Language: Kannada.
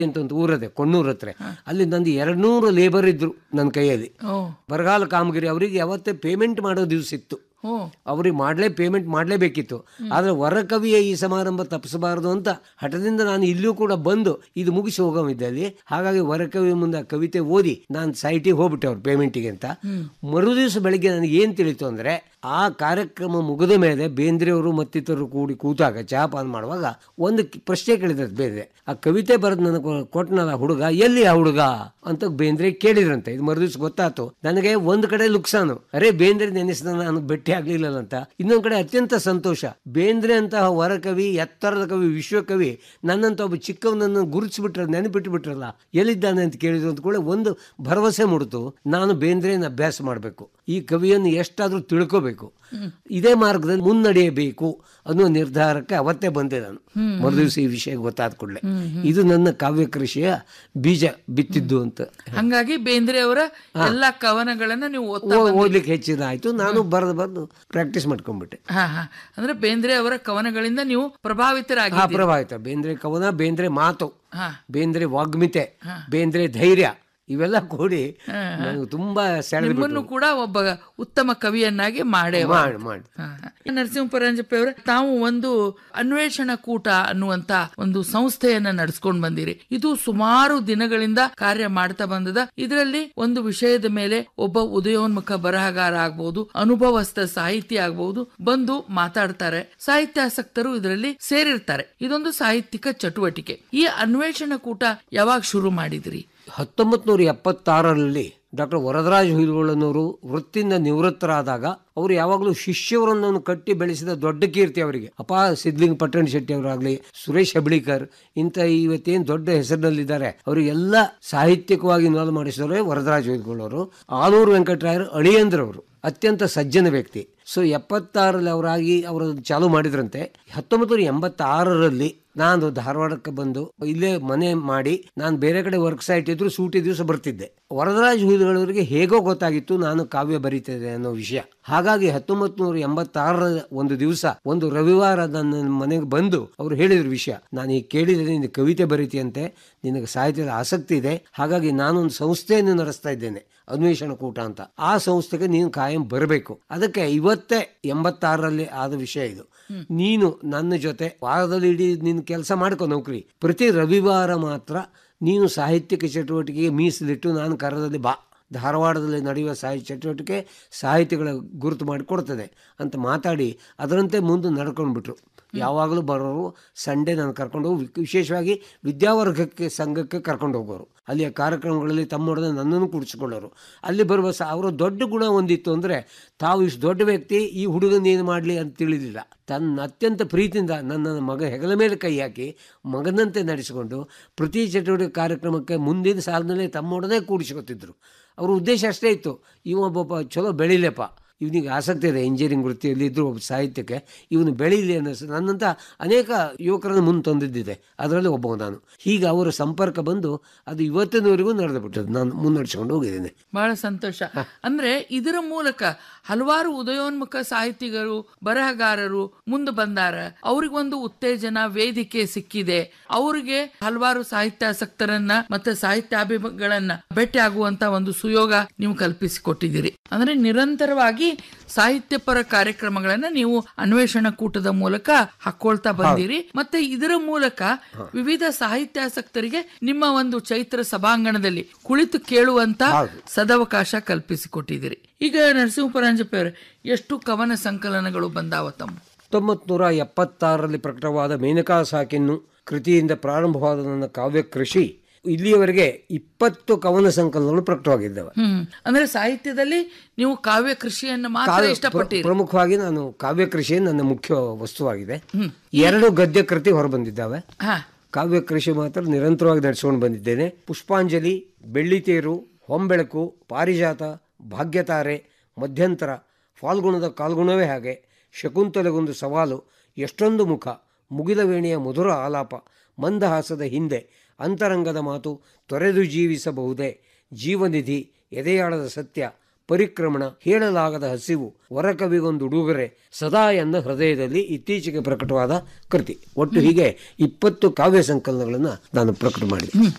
ಅಂತ ಒಂದು ಊರದೆ ಕೊಣ್ಣೂರ್ ಹತ್ರ ಅಲ್ಲಿ ನಂದು ಎರಡ್ನೂರು ಲೇಬರ್ ಇದ್ರು ನನ್ನ ಕೈಯಲ್ಲಿ ಓ ಬರಗಾಲ ಕಾಮಗಿರಿ ಅವರಿಗೆ ಯಾವತ್ತೇ ಪೇಮೆಂಟ್ ಮಾಡೋ ದಿವಸ ಇತ್ತು ಓ ಅವ್ರಿಗೆ ಮಾಡಲೇ ಪೇಮೆಂಟ್ ಮಾಡಲೇಬೇಕಿತ್ತು ಆದರೆ ವರಕವಿಯ ಈ ಸಮಾರಂಭ ತಪ್ಪಿಸಬಾರದು ಅಂತ ಹಠದಿಂದ ನಾನು ಇಲ್ಲೂ ಕೂಡ ಬಂದು ಇದು ಮುಗಿಸಿ ಹೋಗೋಮಿದ್ದೆ ಅಲ್ಲಿ ಹಾಗಾಗಿ ವರಕವಿ ಮುಂದೆ ಆ ಕವಿತೆ ಓದಿ ನಾನು ಸೈಟಿಗೆ ಹೋಗ್ಬಿಟ್ಟೆ ಅವ್ರು ಪೇಮೆಂಟಿಗೆ ಅಂತ ಮರು ದಿವಸ ಬೆಳಿಗ್ಗೆ ನನಗೆ ಏನು ತಿಳಿತು ಅಂದರೆ ಆ ಕಾರ್ಯಕ್ರಮ ಮುಗಿದ ಮೇಲೆ ಬೇಂದ್ರೆಯವರು ಮತ್ತಿತರರು ಕೂಡಿ ಕೂತಾಗ ಚಹಾ ಪಾನ್ ಮಾಡುವಾಗ ಒಂದು ಕಿ- ಪ್ರಶ್ನೆ ಕೇಳಿದ್ರೆ ಬೇಂದ್ರೆ ಆ ಕವಿತೆ ಬರೆದು ನನಗೆ ಕೊಟ್ಟನಲ್ಲ ಹುಡುಗ ಎಲ್ಲಿ ಆ ಹುಡುಗ ಅಂತ ಬೇಂದ್ರೆ ಕೇಳಿದ್ರಂತೆ ಇದು ಮರುದಿವ್ಸ ಗೊತ್ತಾಯ್ತು ನನಗೆ ಒಂದು ಕಡೆ ಲುಕ್ಸಾನು ಅರೆ ಬೇಂದ್ರೆ ನೆನೆಸಿದ ನಾನು ಭೇಟಿ ಆಗ್ಲಿಲ್ಲ ಅಂತ ಇನ್ನೊಂದ್ ಕಡೆ ಅತ್ಯಂತ ಸಂತೋಷ ಬೇಂದ್ರೆ ಅಂತಹ ವರಕವಿ ಎತ್ತರದ ಕವಿ ವಿಶ್ವಕವಿ ನನ್ನಂತ ಒಬ್ಬ ಚಿಕ್ಕವನನ್ನು ಗುರುತಿಸ್ಬಿಟ್ರ ನೆನಪಿಟ್ಟು ಬಿಟ್ರಲ್ಲ ಎಲ್ಲಿದ್ದಾನೆ ಅಂತ ಕೇಳಿದ್ರು ಅಂತ ಕೂಡ ಒಂದು ಭರವಸೆ ಮೂಡಿತು ನಾನು ಬೇಂದ್ರೆನ ಅಭ್ಯಾಸ ಮಾಡಬೇಕು ಈ ಕವಿಯನ್ನು ಎಷ್ಟಾದ್ರೂ ತಿಳ್ಕೋಬೇಕು ಇದೇ ಮಾರ್ಗದಲ್ಲಿ ಮುನ್ನಡೆಯಬೇಕು ಅನ್ನೋ ನಿರ್ಧಾರಕ್ಕೆ ಅವತ್ತೇ ಬಂದೆ ನಾನು ಮರುದಿವಸ ಈ ವಿಷಯ ಗೊತ್ತಾದ ಕೂಡಲೇ ಇದು ನನ್ನ ಕಾವ್ಯ ಕೃಷಿಯ ಬೀಜ ಬಿತ್ತಿದ್ದು ಅಂತ ಹಂಗಾಗಿ ಬೇಂದ್ರೆ ಅವರ ಎಲ್ಲಾ ಕವನಗಳನ್ನ ನೀವು ಓದ್ತಾ ಓ- ಓದ್ಲಿಕ್ಕೆ ಹೆಚ್ಚಿನ ಆಯ್ತು ನಾನು ಬರೆದು ಬರೆದು ಪ್ರಾಕ್ಟೀಸ್ ಮಾಡ್ಕೊಂಡ್ಬಿಟ್ಟೆ ಹಾ ಹಾ ಅಂದ್ರೆ ಬೇಂದ್ರೆ ಅವರ ಕವನಗಳಿಂದ ನೀವು ಪ್ರಭಾವಿತರಾಗಿ ಆ ಪ್ರಭಾವಿತ ಬೇಂದ್ರೆ ಕವನ ಬೇಂದ್ರೆ ಮಾತು ಹಾ ಬೇಂದ್ರೆ ವಾಗ್ಮಿತೆ ಬೇಂದ್ರೆ ಧೈರ್ಯ ಇವೆಲ್ಲ ಕೂಡಿ ನನಗೆ ತುಂಬಾ ಸೆಳೆದು ನಿಮ್ಮನ್ನು ಕೂಡ ಒಬ್ಬ ಉತ್ತಮ ಕವಿಯನ್ನಾಗಿ ಮಾಡೇ ಮಾಡಿ ಮಾಡಿ ನರಸಿಂಹಪರಂಜಪ್ಪ ಅವರ ತಾವು ಒಂದು ಅನ್ವೇಷಣಾ ಕೂಟ ಅನ್ನುವಂತ ಒಂದು ಸಂಸ್ಥೆಯನ್ನ ನಡೆಸ್ಕೊಂಡು ಬಂದಿರಿ ಇದು ಸುಮಾರು ದಿನಗಳಿಂದ ಕಾರ್ಯ ಮಾಡ್ತಾ ಬಂದದ ಇದರಲ್ಲಿ ಒಂದು ವಿಷಯದ ಮೇಲೆ ಒಬ್ಬ ಉದಯೋನ್ಮುಖ ಬರಹಗಾರ ಆಗ್ಬಹುದು ಅನುಭವಸ್ಥ ಸಾಹಿತಿ ಆಗ್ಬಹುದು ಬಂದು ಮಾತಾಡ್ತಾರೆ ಸಾಹಿತ್ಯಾಸಕ್ತರು ಇದರಲ್ಲಿ ಸೇರಿರ್ತಾರೆ ಇದೊಂದು ಸಾಹಿತ್ಯಿಕ ಚಟುವಟಿಕೆ ಈ ಅನ್ವೇಷಣಾ ಕೂಟ ಯಾವಾಗ ಶುರು ಮಾಡಿದ್ರಿ ಹತ್ತೊಂಬತ್ತು ನೂರ ಎಪ್ಪತ್ತಾರರಲ್ಲಿ ಡಾಕ್ಟರ್ ವರದರಾಜ ಹುಯಿಲ್ಗೊಳ್ಳನವರು ವೃತ್ತಿಯಿಂದ ನಿವೃತ್ತರಾದಾಗ ಅವರು ಯಾವಾಗಲೂ ಶಿಷ್ಯವರನ್ನು ಕಟ್ಟಿ ಬೆಳೆಸಿದ ದೊಡ್ಡ ಕೀರ್ತಿ ಅವರಿಗೆ ಅಪ ಸಿದ್ಲಿಂಗ್ ಪಟ್ಟಣ ಶೆಟ್ಟಿ ಅವರಾಗ್ಲಿ ಸುರೇಶ್ ಹೆಬ್ಳಿಕರ್ ಇಂಥ ಇವತ್ತೇನು ದೊಡ್ಡ ಹೆಸರಿನಲ್ಲಿದ್ದಾರೆ ಅವರಿಗೆಲ್ಲ ಸಾಹಿತ್ಯಿಕವಾಗಿ ಇನ್ವಾಲ್ವ್ ಮಾಡಿಸಿದವರೇ ವರದರಾಜ ಹುಯಿಲ್ಗೊಳ್ಳವರು ಆಲೂರು ವೆಂಕಟರಾಯರು ಅಳಿಯಂದ್ರವರು ಅತ್ಯಂತ ಸಜ್ಜನ ವ್ಯಕ್ತಿ ಸೊ ಎಪ್ಪತ್ತಾರಲ್ಲಿ ಅವರಾಗಿ ಅವರು ಚಾಲು ಮಾಡಿದ್ರಂತೆ ಹತ್ತೊಂಬತ್ತು ನೂರ ಎಂಬತ್ತಾರರಲ್ಲಿ ನಾನು ಧಾರವಾಡಕ್ಕೆ ಬಂದು ಇಲ್ಲೇ ಮನೆ ಮಾಡಿ ನಾನು ಬೇರೆ ಕಡೆ ವರ್ಕ್ ಸೈಟ್ ಇದ್ರು ಸೂಟಿ ದಿವಸ ಬರ್ತಿದ್ದೆ ವರದರಾಜ್ ಹುಯಿಲ್ಗಳವರಿಗೆ ಹೇಗೋ ಗೊತ್ತಾಗಿತ್ತು ನಾನು ಕಾವ್ಯ ಬರೀತಿದ್ದೆ ಅನ್ನೋ ವಿಷಯ ಹಾಗಾಗಿ ಹತ್ತೊಂಬತ್ತು ನೂರ ಎಂಬತ್ತಾರರ ಒಂದು ದಿವಸ ಒಂದು ರವಿವಾರ ನನ್ನ ಮನೆಗೆ ಬಂದು ಅವರು ಹೇಳಿದ್ರು ವಿಷಯ ನಾನು ಈಗ ಕೇಳಿದರೆ ನೀನು ಕವಿತೆ ಬರೀತಿಯಂತೆ ನಿನಗೆ ಸಾಹಿತ್ಯದ ಆಸಕ್ತಿ ಇದೆ ಹಾಗಾಗಿ ನಾನೊಂದು ಸಂಸ್ಥೆಯನ್ನು ನಡೆಸ್ತಾ ಇದ್ದೇನೆ ಅನ್ವೇಷಣ ಕೂಟ ಅಂತ ಆ ಸಂಸ್ಥೆಗೆ ನೀನು ಕಾಯಂ ಬರಬೇಕು ಅದಕ್ಕೆ ಇವತ್ತೇ ಎಂಬತ್ತಾರರಲ್ಲಿ ಆದ ವಿಷಯ ಇದು ನೀನು ನನ್ನ ಜೊತೆ ವಾರದಲ್ಲಿ ಇಡೀ ನಿನ್ನ ಕೆಲಸ ಮಾಡ್ಕೊ ನೌಕರಿ ಪ್ರತಿ ರವಿವಾರ ಮಾತ್ರ ನೀನು ಸಾಹಿತ್ಯಿಕ ಚಟುವಟಿಕೆಗೆ ಮೀಸಲಿಟ್ಟು ನಾನು ಕರದಲ್ಲಿ ಬಾ ಧಾರವಾಡದಲ್ಲಿ ನಡೆಯುವ ಸಾಹಿತ್ಯ ಚಟುವಟಿಕೆ ಸಾಹಿತಿಗಳ ಗುರುತು ಮಾಡಿ ಕೊಡ್ತದೆ ಅಂತ ಮಾತಾಡಿ ಅದರಂತೆ ಮುಂದೆ ನಡ್ಕೊಂಡ್ಬಿಟ್ರು ಯಾವಾಗಲೂ ಬರೋರು ಸಂಡೇ ನಾನು ಕರ್ಕೊಂಡು ಹೋಗಿ ವಿಶೇಷವಾಗಿ ವಿದ್ಯಾವರ್ಗಕ್ಕೆ ಸಂಘಕ್ಕೆ ಕರ್ಕೊಂಡು ಹೋಗೋರು ಅಲ್ಲಿಯ ಕಾರ್ಯಕ್ರಮಗಳಲ್ಲಿ ತಮ್ಮೊಡನೆ ನನ್ನನ್ನು ಕೂಡಿಸ್ಕೊಳ್ಳೋರು ಅಲ್ಲಿ ಬರುವ ಸ ಅವರ ದೊಡ್ಡ ಗುಣ ಒಂದಿತ್ತು ಅಂದರೆ ತಾವು ಇಷ್ಟು ದೊಡ್ಡ ವ್ಯಕ್ತಿ ಈ ಹುಡುಗನ ಏನು ಮಾಡಲಿ ಅಂತ ತಿಳಿದಿಲ್ಲ ತನ್ನ ಅತ್ಯಂತ ಪ್ರೀತಿಯಿಂದ ನನ್ನ ಮಗ ಹೆಗಲ ಮೇಲೆ ಕೈ ಹಾಕಿ ಮಗನಂತೆ ನಡೆಸಿಕೊಂಡು ಪ್ರತಿ ಚಟುವಟಿಕೆ ಕಾರ್ಯಕ್ರಮಕ್ಕೆ ಮುಂದಿನ ಸಾಲಿನಲ್ಲೇ ತಮ್ಮೊಡನೆ ಕೂಡಿಸ್ಕೊತಿದ್ರು ಅವ್ರ ಉದ್ದೇಶ ಅಷ್ಟೇ ಇತ್ತು ಇವ ಒಬ್ಬ ಚಲೋ ಬೆಳಿಲೆಪ್ಪ ಇವನಿಗೆ ಆಸಕ್ತಿ ಇದೆ ಇಂಜಿನಿಯರಿಂಗ್ ವೃತ್ತಿಯಲ್ಲಿ ಇದ್ರು ಒಬ್ಬ ಸಾಹಿತ್ಯಕ್ಕೆ ಇವನು ಬೆಳೀಲಿ ಅನ್ನೋ ನನ್ನಂಥ ಅನೇಕ ಯುವಕರನ್ನು ಮುಂದೆ ತಂದಿದ್ದಿದೆ ಅದರಲ್ಲಿ ಒಬ್ಬ ನಾನು ಹೀಗೆ ಅವರ ಸಂಪರ್ಕ ಬಂದು ಅದು ಇವತ್ತಿನವರೆಗೂ ನಡೆದು ಬಿಟ್ಟದ್ದು ನಾನು ಮುನ್ನಡೆಸ್ಕೊಂಡು ಹೋಗಿದ್ದೇನೆ ಬಹಳ ಸಂತೋಷ ಅಂದ್ರೆ ಇದರ ಮೂಲಕ ಹಲವಾರು ಉದಯೋನ್ಮುಖ ಸಾಹಿತಿಗರು ಬರಹಗಾರರು ಮುಂದೆ ಬಂದಾರ ಅವ್ರಿಗೊಂದು ಉತ್ತೇಜನ ವೇದಿಕೆ ಸಿಕ್ಕಿದೆ ಅವ್ರಿಗೆ ಹಲವಾರು ಸಾಹಿತ್ಯಾಸಕ್ತರನ್ನ ಮತ್ತೆ ಸಾಹಿತ್ಯಾಭಿಗಳನ್ನ ಭೇಟಿ ಆಗುವಂತ ಒಂದು ಸುಯೋಗ ನೀವು ಕಲ್ಪಿಸಿಕೊಟ್ಟಿದ್ದೀರಿ ಅಂದ್ರೆ ನಿರಂತರವಾಗಿ ಸಾಹಿತ್ಯಪರ ಕಾರ್ಯಕ್ರಮಗಳನ್ನ ನೀವು ಅನ್ವೇಷಣಾ ಕೂಟದ ಮೂಲಕ ಹಾಕೊಳ್ತಾ ಬಂದಿರಿ ಮತ್ತೆ ಇದರ ಮೂಲಕ ವಿವಿಧ ಸಾಹಿತ್ಯಾಸಕ್ತರಿಗೆ ನಿಮ್ಮ ಒಂದು ಚೈತ್ರ ಸಭಾಂಗಣದಲ್ಲಿ ಕುಳಿತು ಕೇಳುವಂತ ಸದವಕಾಶ ಕಲ್ಪಿಸಿಕೊಟ್ಟಿದ್ದೀರಿ ಈಗ ನರಸಿಂಹಪರಂಜಪ್ಪ ಅವರೇ ಎಷ್ಟು ಕವನ ಸಂಕಲನಗಳು ಬಂದಾವ ತಮ್ಮ ಹತ್ತೊಂಬತ್ತು ನೂರ ಎಪ್ಪತ್ತಾರರಲ್ಲಿ ಪ್ರಕಟವಾದ ಮೇನಕಾ ಸಾಕಿನ್ನು ಕೃತಿಯಿಂದ ಪ್ರಾರಂಭವಾದ ನನ್ನ ಕಾವ್ಯ ಕೃಷಿ ಇಲ್ಲಿಯವರೆಗೆ ಇಪ್ಪತ್ತು ಕವನ ಸಂಕಲನಗಳು ಪ್ರಕಟವಾಗಿದ್ದಾವೆ ಹ್ಮ್ ಅಂದ್ರೆ ಸಾಹಿತ್ಯದಲ್ಲಿ ನೀವು ಕಾವ್ಯ ಕೃಷಿಯನ್ನ ಮಾತ್ರ ಕಾವ್ಯ- ಇಷ್ಟಪಟ್ಟಿರಿ ಪ್ರಮುಖವಾಗಿ ನಾನು ಕಾವ್ಯ ಕೃಷಿ ನನ್ನ ಮುಖ್ಯ ವಸ್ತುವಾಗಿದೆ ಎರಡು ಗದ್ಯ ಕೃತಿ ಹೊರಬಂದಿದ್ದಾವೆ ಹಾ ಕಾವ್ಯ ಕೃಷಿ ಮಾತ್ರ ನಿರಂತರವಾಗಿ ನಡೆಸ್ಕೊಂಡು ಬಂದಿದ್ದೇನೆ ಪುಷ್ಪಾಂಜಲಿ ಬೆಳ್ಳಿತೇರು ಹೊಂಬೆಳಕು ಪಾರಿಜಾತ ಭಾಗ್ಯತಾರೆ ಮಧ್ಯಂತರ ಫಾಲ್ಗುಣದ ಕಾಲ್ಗುಣವೇ ಹಾಗೆ ಶಕುಂತಲೆಗೊಂದು ಸವಾಲು ಎಷ್ಟೊಂದು ಮುಖ ಮುಗಿದ ವೇಣೆಯ ಮಧುರ ಆಲಾಪ ಮಂದಹಾಸದ ಹಿಂದೆ ಅಂತರಂಗದ ಮಾತು ತೊರೆದು ಜೀವಿಸಬಹುದೇ ಜೀವನಿಧಿ ಎದೆಯಾಳದ ಸತ್ಯ ಪರಿಕ್ರಮಣ ಹೇಳಲಾಗದ ಹಸಿವು ವರಕವಿಗೊಂದು ಉಡುಗೊರೆ ಸದಾ ಎನ್ನ ಹೃದಯದಲ್ಲಿ ಇತ್ತೀಚೆಗೆ ಪ್ರಕಟವಾದ ಕೃತಿ ಒಟ್ಟು ಹೀಗೆ ಇಪ್ಪತ್ತು ಕಾವ್ಯ ಸಂಕಲನಗಳನ್ನು ನಾನು ಪ್ರಕಟ ಮಾಡಿದೆ